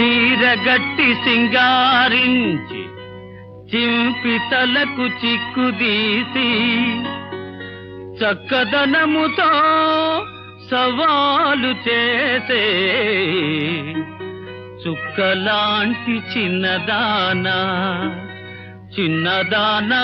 చీరగట్టి సింగారించి చింపి తలకు చిక్కుదీసి చక్కదనముతో సవాలు చేసే చుక్కలాంటి చిన్నదానా చిన్నదానా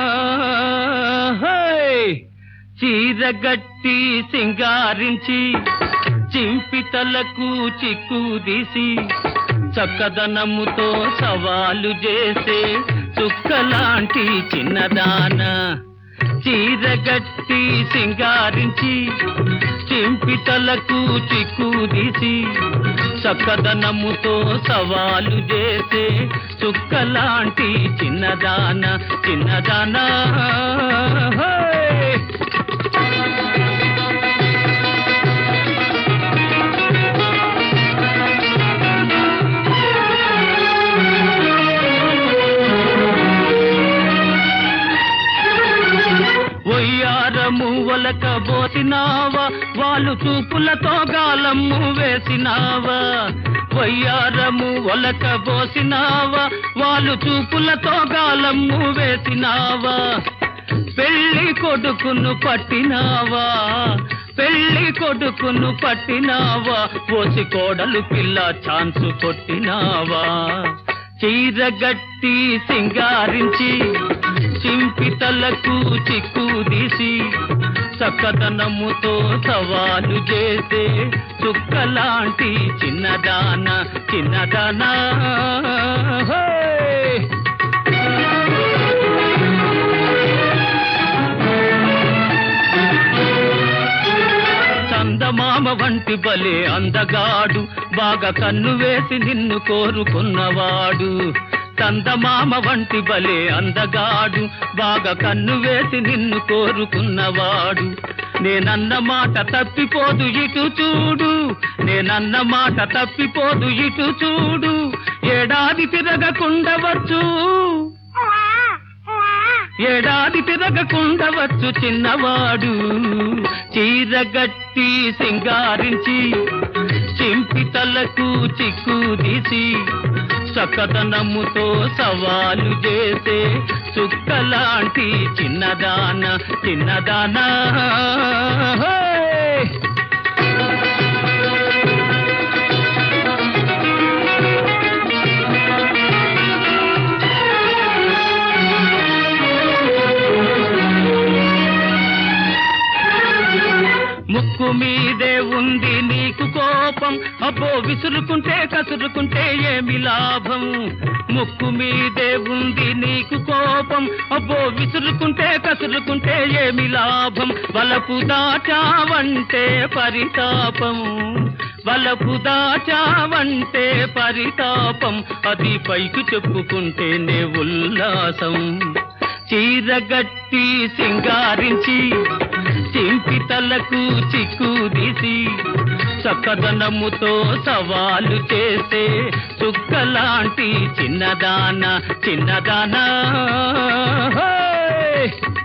హై! చీరగట్టి సింగారించి చింపి తలకు చిక్కుదీసి చక్కదనముతో సవాలు చేసే చుక్కలాంటి చిన్నదాన చీరగట్టి సింగారించి చింపి తలకు చిక్కుదీసి చక్కదనముతో సవాలు చేసే చుక్కలాంటి చిన్నదాన చిన్నదానా హై! ఒయ్యారము ఒలక బోసినావా వాళ్ళు చూపులతో గాలమ్ము వేసినావా వయ్యారము ఒలక బోసినావా వాళ్ళు చూపులతో గాలమ్ము వేసినావా పెళ్లి కొడుకును పట్టినావా పెళ్లి కొడుకును పట్టినావా ఓసి కోడలు పిల్ల ఛాన్సు కొట్టినావా చీరగట్టి సింగారించి చింపితలకు చిక్కుదీసి చక్కదనముతో సవాలు చేసే చుక్కలాంటి చిన్నదాన చిన్నదానా హే! చందమామ వంటి బలే అందగాడు బాగా కన్ను వేసి నిన్ను కోరుకున్నవాడు చందమామ వంటి బలే అందగాడు బాగా కన్ను వేసి నిన్ను కోరుకున్నవాడు నేనన్న మాట తప్పిపోదు ఇటు చూడు నేనన్న మాట తప్పిపోదు ఇటు చూడు ఏడాది తిరగకుండవచ్చు ఏడాది తిరగకుండవచ్చు చిన్నవాడు చీరగట్టి సింగారించి చింపి తలకు చిక్కుదీసి చక్కదనముతో సవాలు చేసే చుక్కలాంటి చిన్నదాన చిన్నదానా హే! ముక్కు మీదే ఉంది నీకు కోపం అబ్బో విసురుకుంటే కసురుకుంటే ఏమి లాభం ముక్కు మీదే ఉంది నీకు కోపం అబ్బో విసురుకుంటే కసురుకుంటే ఏమి లాభం వలపు దాచావంటే పరితాపం వలపు దాచావంటే పరితాపం అది పైకి చెప్పుకుంటేనే ఉల్లాసం చీరగట్టి సింగారించి చింపి తలకు చిక్కుదీసి చక్కదనముతో సవాలు చేసే చుక్కలాంటి చిన్నదాన చిన్నదానా హే!